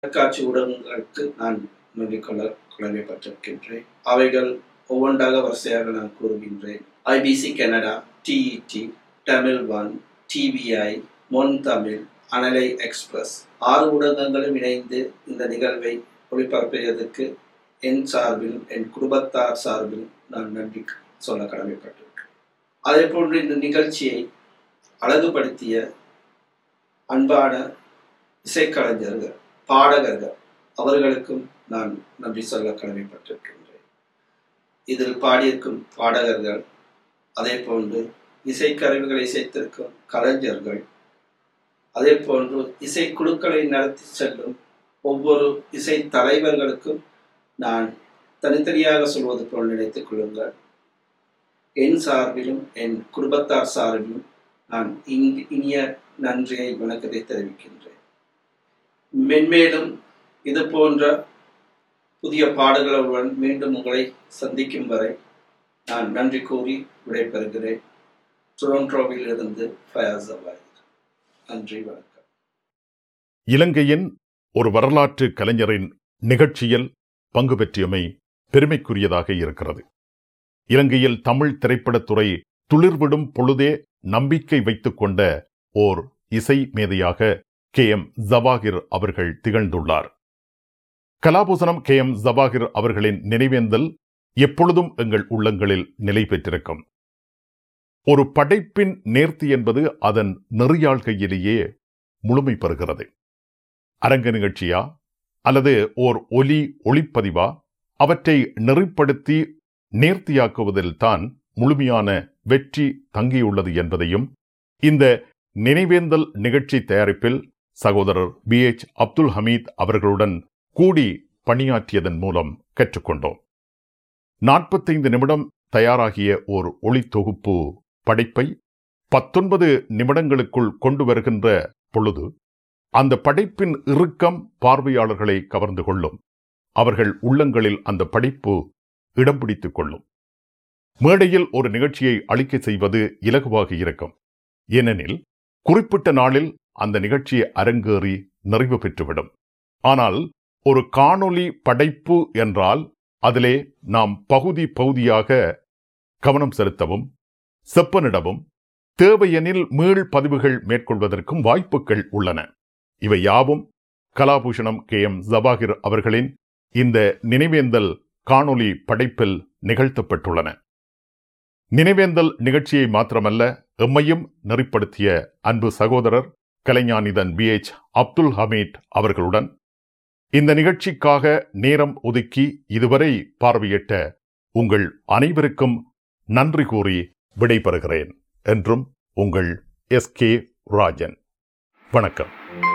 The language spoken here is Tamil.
தொலைக்காட்சி ஊடகங்களுக்கு நான் நம்பிக்கொள்ள கடமைப்பட்டிருக்கின்றேன் அவைகள் ஒவ்வொன்றாக வரிசையாக நான் கூறுகின்றேன் ஐபிசி கனடா டிஇடி தமிழ் ஒன் டிவிஐ மொன் தமிழ் அனலை எக்ஸ்பிரஸ் ஆறு ஊடகங்களும் இணைந்து இந்த நிகழ்வை ஒளிபரப்பியதற்கு என் சார்பிலும் என் குடும்பத்தார் சார்பிலும் நான் நன்றி சொல்ல கடமைப்பட்டிருக்கேன் அதே போன்று இந்த நிகழ்ச்சியை அழகுபடுத்திய அன்பான இசைக்கலைஞர்கள் பாடகர்கள் அவர்களுக்கும் நான் நன்றி சொல்ல கடமைப்பட்டிருக்கின்றேன் இதில் பாடியிருக்கும் பாடகர்கள் அதே போன்று இசைக்கருவிகளை இசைத்திருக்கும் கலைஞர்கள் அதே போன்று இசைக்குழுக்களை நடத்தி செல்லும் ஒவ்வொரு இசை தலைவர்களுக்கும் நான் தனித்தனியாக சொல்வது போல் நினைத்துக் கொள்ளுங்கள் என் சார்பிலும் என் குடும்பத்தார் சார்பிலும் நான் இங்- இனிய நன்றியை வணக்கத்தை தெரிவிக்கின்றேன் மென்மேலும் இது போன்ற புதிய பாடல்களுடன் மீண்டும் உங்களை சந்திக்கும் வரை நான் நன்றி கூறி விடைபெறுகிறேன் டொரண்டோவில் இருந்து ஃபயாஸ் அவாயித் நன்றி வணக்கம் இலங்கையின் ஒரு வரலாற்று கலைஞரின் நிகழ்ச்சியில் பங்கு பெற்றியமை பெருமைக்குரியதாக இருக்கிறது இலங்கையில் தமிழ் திரைப்படத்துறை துளிர்விடும் பொழுதே நம்பிக்கை வைத்துக் கொண்ட ஓர் இசை மேதையாக கே எம் ஜவாகிர் அவர்கள் திகழ்ந்துள்ளார் கலாபூசணம் கே எம் ஜவாகிர் அவர்களின் நினைவேந்தல் எப்பொழுதும் எங்கள் உள்ளங்களில் நிலை பெற்றிருக்கும் ஒரு படைப்பின் நேர்த்தி என்பது அதன் நெறியாள்கையிலேயே முழுமை பெறுகிறது அரங்க நிகழ்ச்சியா அல்லது ஓர் ஒலி ஒளிப்பதிவா அவற்றை நெறிப்படுத்தி நேர்த்தியாக்குவதில் தான் முழுமையான வெற்றி தங்கியுள்ளது என்பதையும் இந்த நினைவேந்தல் நிகழ்ச்சி தயாரிப்பில் சகோதரர் பி எச் அப்துல் ஹமீத் அவர்களுடன் கூடி பணியாற்றியதன் மூலம் கற்றுக்கொண்டோம் நாற்பத்தைந்து நிமிடம் தயாராகிய ஓர் ஒளி தொகுப்பு படைப்பை பத்தொன்பது நிமிடங்களுக்குள் கொண்டு வருகின்ற பொழுது அந்த படைப்பின் இறுக்கம் பார்வையாளர்களை கவர்ந்து கொள்ளும் அவர்கள் உள்ளங்களில் அந்த படைப்பு இடம் பிடித்துக் கொள்ளும் மேடையில் ஒரு நிகழ்ச்சியை அளிக்க செய்வது இலகுவாக இருக்கும் ஏனெனில் குறிப்பிட்ட நாளில் அந்த நிகழ்ச்சியை அரங்கேறி நிறைவு பெற்றுவிடும் ஆனால் ஒரு காணொளி படைப்பு என்றால் அதிலே நாம் பகுதி பகுதியாக கவனம் செலுத்தவும் செப்பனிடவும் தேவையெனில் மீள் பதிவுகள் மேற்கொள்வதற்கும் வாய்ப்புகள் உள்ளன இவை யாவும் கலாபூஷணம் கே எம் ஜபாகிர் அவர்களின் இந்த நினைவேந்தல் காணொளி படைப்பில் நிகழ்த்தப்பட்டுள்ளன நினைவேந்தல் நிகழ்ச்சியை மாத்திரமல்ல எம்மையும் நெறிப்படுத்திய அன்பு சகோதரர் கலைஞானிதன் பி எச் அப்துல் ஹமீட் அவர்களுடன் இந்த நிகழ்ச்சிக்காக நேரம் ஒதுக்கி இதுவரை பார்வையிட்ட உங்கள் அனைவருக்கும் நன்றி கூறி விடைபெறுகிறேன் என்றும் உங்கள் எஸ் கே ராஜன் வணக்கம்